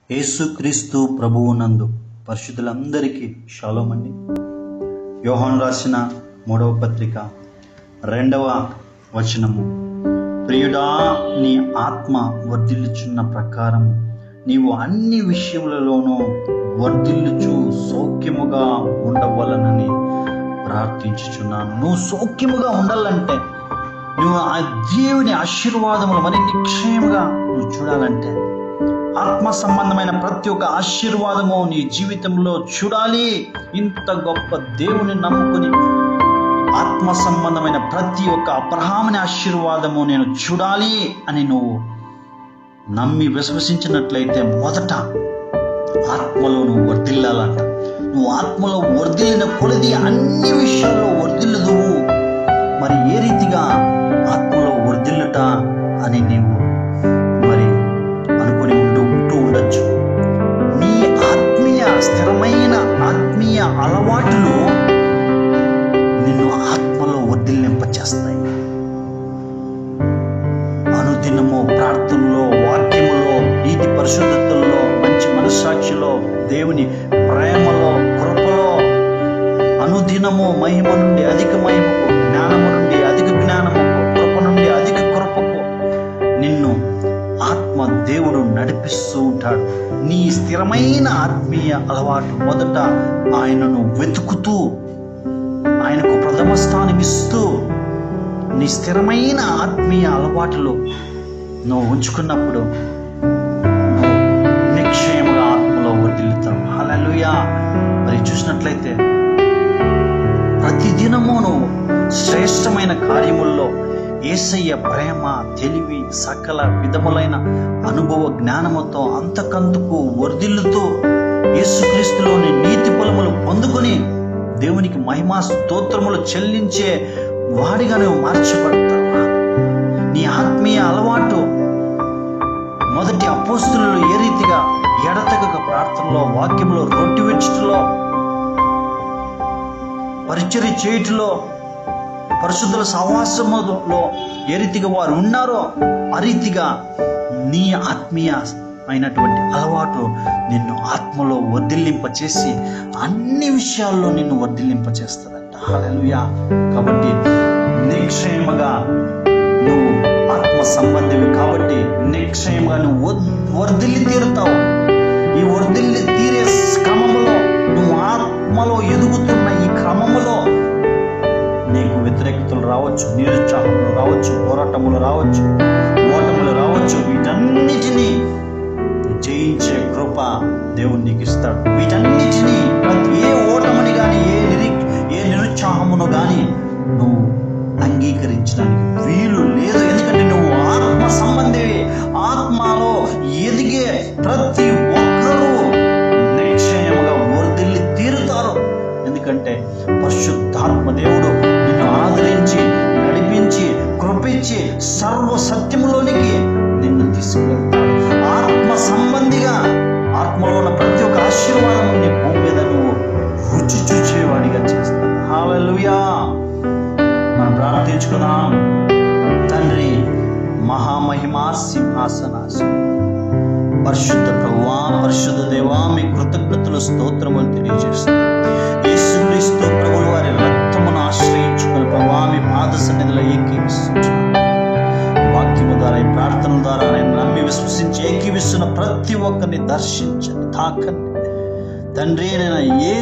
యేసుక్రీస్తు ప్రభువునందు పరిశుద్ధులందరికీ షాలోమ్ అండి యోహాను రాసిన మూడవ పత్రిక రెండవ వచనము ప్రియుడా నీ ఆత్మ వర్ధిల్లుచున్న ప్రకారము నీవు అన్ని విషయములలోనూ వర్ధిల్లుచు సౌఖ్యముగా ఉండవలనని ప్రార్థించుచున్నాను నువ్వు సౌఖ్యముగా ఉండాలంటే నువ్వు ఆ దేవుని ఆశీర్వాదములు మరి నిక్షేముగా నువ్వు చూడాలంటే ఆత్మ సంబంధమైన ప్రతి ఒక్క ఆశీర్వాదము నీ జీవితంలో చూడాలి ఇంత గొప్ప దేవుని నమ్ముకుని ఆత్మ సంబంధమైన ప్రతి ఒక్క అబ్రహాముని ఆశీర్వాదము నేను చూడాలి అని నువ్వు నమ్మి విశ్వసించినట్లయితే మొదట ఆత్మలో నువ్వు వర్ధిల్లాలంట నువ్వు ఆత్మలో వర్ధిల్లిన కొలది అన్ని విషయాల్లో వర్ధిల్లుదువు మరి ఏ రీతిగా ఆత్మలో వర్ధిల్లుట అని నీవు మరి అనుకుని ఉంటూ ఉంటూ ఉండొచ్చు నీ ఆత్మీయ స్థిరమైన ఆత్మీయ అలవాట్లు నిన్ను ఆత్మలో వర్ధిల్లింపచేస్తాయి అనుదినము ప్రార్థనలో వాక్యములో నీతి పరిశుద్ధతల్లో మంచి మనస్సాక్షిలో దేవుని ప్రేమలో కృపలో అనుదినము మహిమ నుండి అధిక మహిమకు జ్ఞానము నుండి అధిక జ్ఞానముకు కృప నుండి అధిక కృపకు నిన్ను ఆత్మ దేవుడు నడిపిస్తూ ఉంటాడు నీ స్థిరమైన ఆత్మీయ అలవాటు మొదట ఆయనను వెతుకుతూ ఆయనకు ప్రథమ స్థానం ఇస్తూ నీ స్థిరమైన ఆత్మీయ అలవాటులు నువ్వు ఉంచుకున్నప్పుడు నువ్వు నిక్షయముగా ఆత్మలో వర్దిల్లుతావు హల్లెలూయా మరి చూసినట్లయితే ప్రతిదినము నువ్వు శ్రేష్టమైన కార్యముల్లో ఏసయ్య ప్రేమ తెలివి సకల విధములైన అనుభవ జ్ఞానముతో అంతకంతకు వర్ధిల్లుతూ యేసుక్రీస్తులోని నీతి ఫలములు పొందుకొని దేవునికి మహిమా స్తోత్రములు చెల్లించే వాడిగా నువ్వు మార్చబడతావా నీ ఆత్మీయ అలవాటు మొదటి అపోస్తులు ఏ రీతిగా ఎడతెగక ప్రార్థనలో వాక్యంలో రొట్టి విచ్చటలో పరిచర్య చేయుటలో పరిశుద్ధుల సహవాసములో ఏ రీతిగా వారు ఉన్నారో ఆ రీతిగా నీ ఆత్మీయ అయినటువంటి అలవాటు నిన్ను ఆత్మలో వర్ధిల్లింప చేసి అన్ని విషయాల్లో నిన్ను వర్ధిల్లింప చేస్తుందంట హల్లెలూయా కాబట్టి నిక్షేమగా నువ్వు ఆత్మ సంబంధివి కాబట్టి నిక్షేమంగా నువ్వు వద్- వర్ధిల్లి తీరుతావు ఈ వర్ధిల్లి తీరే క్రమములో నువ్వు ఆత్మలో ఎదుగుతున్న ఈ క్రమములో నీకు వ్యతిరేకతలు రావచ్చు నిరుత్సాహములు రావచ్చు పోరాటములు రావచ్చు ఓటములు రావచ్చు వీటన్నిటినీ జయించే కృప దేవుడు నీకు ఇస్తాడు వీటన్నిటినీ ప్రతి ఏ ఓటముని కానీ ఏ నిరి ఏ నిరుత్సాహమును కానీ నువ్వు అంగీకరించడానికి వీలు లేదు ఎందుకంటే నువ్వు ఆత్మ సంబంధివి ఆత్మలో ఎదిగే ప్రతి ఒక్కరూ నిశ్చయముగా వర్ధిల్లి తీరుతారు ఎందుకంటే పరిశుద్ధాత్మ దేవుడు నిన్ను ఆదరించి నడిపించి కృపించి సర్వ సత్యములోనికి నిన్ను తీసుకువెళ్తాడు ఆత్మ సంబంధిగా ఆత్మలో ఉన్న ప్రతి ఒక్క ఆశీర్వాదం నీ భూమి మీద నువ్వు రుచి చూచేవాడిగా చేస్తాడు హాలలుయా మనం ప్రార్థించుకుందాం తండ్రి మహామహిమా సింహాసనాశం పరిశుద్ధ ప్రభువా పరిశుద్ధ దేవా మీ కృతజ్ఞతలు స్తోత్రములు తెలియజేస్తాం యేసుక్రీస్తు ప్రభువు వారి రక్తమును ఆశ్రయించుకుని ప్రభా మీ పాద సన్నిధిలో ఏకీవిస్తున్నాం వాక్యము ద్వారా ఈ ప్రార్థన ద్వారా నేను నమ్మి విశ్వసించి ఏకీవిస్తున్న ప్రతి ఒక్కరిని దర్శించండి తాకండి తండ్రి నేను ఏ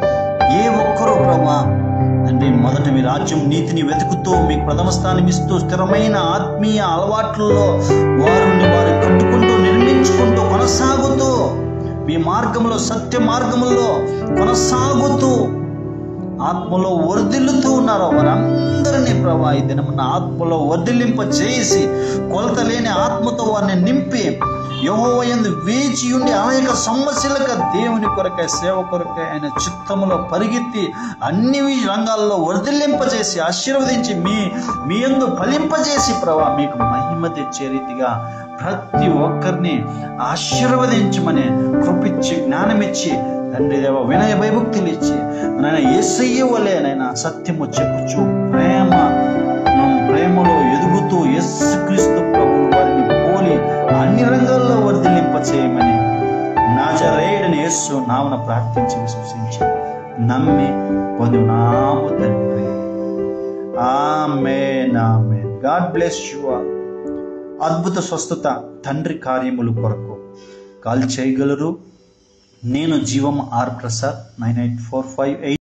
ఏ ఒక్కరూ ప్రభా తండ్రి మొదట మీ రాజ్యం నీతిని వెతుకుతూ మీకు ప్రథమ స్థానం ఇస్తూ స్థిరమైన ఆత్మీయ అలవాట్లలో వారిని వారు కట్టుకుంటూ నిర్మించుకుంటూ కొనసాగుతూ మీ మార్గంలో సత్య మార్గంలో కొనసాగుతూ ఆత్మలో వర్ధిల్లుతూ ఉన్నారో వారందరినీ ప్రభా ఈ దినమున ఆత్మలో వర్ధిల్లింప చేసి కొలత లేని ఆత్మతో వారిని నింపి యహోవయందు వేచి ఉండి అనేక సమస్యలకు దేవుని కొరకై సేవ కొరకై ఆయన చిత్తములో పరిగెత్తి అన్ని రంగాల్లో వర్ధిల్లింపజేసి ఆశీర్వదించి మీ మీ యందు ఫలింపజేసి ప్రభా మీకు మహిమ తెచ్చే రీతిగా ప్రతి ఒక్కరిని ఆశీర్వదించమని కృపిచ్చి జ్ఞానమిచ్చి తండ్రి దేవ వినయ భయభక్తులు ఇచ్చి నాయన ఏసయ్య వలె నాయన సత్యము చెప్పుచు ప్రేమ ఉమ్, ప్రేమలో ఎదుగుతూ యేసుక్రీస్తు ప్రభు వారిని పోలి అన్ని రంగాల్లో వర్ధిల్లింప చేయమని యేసు నామన ప్రార్థించి విశ్వసించి నమ్మి పొందునాము తండ్రి amen amen God bless you all అద్భుత స్వస్థత తండ్రి కార్యములు కొరకు కాల్ చేయగలరు నేను జీవం R Prasad nine eight four five eight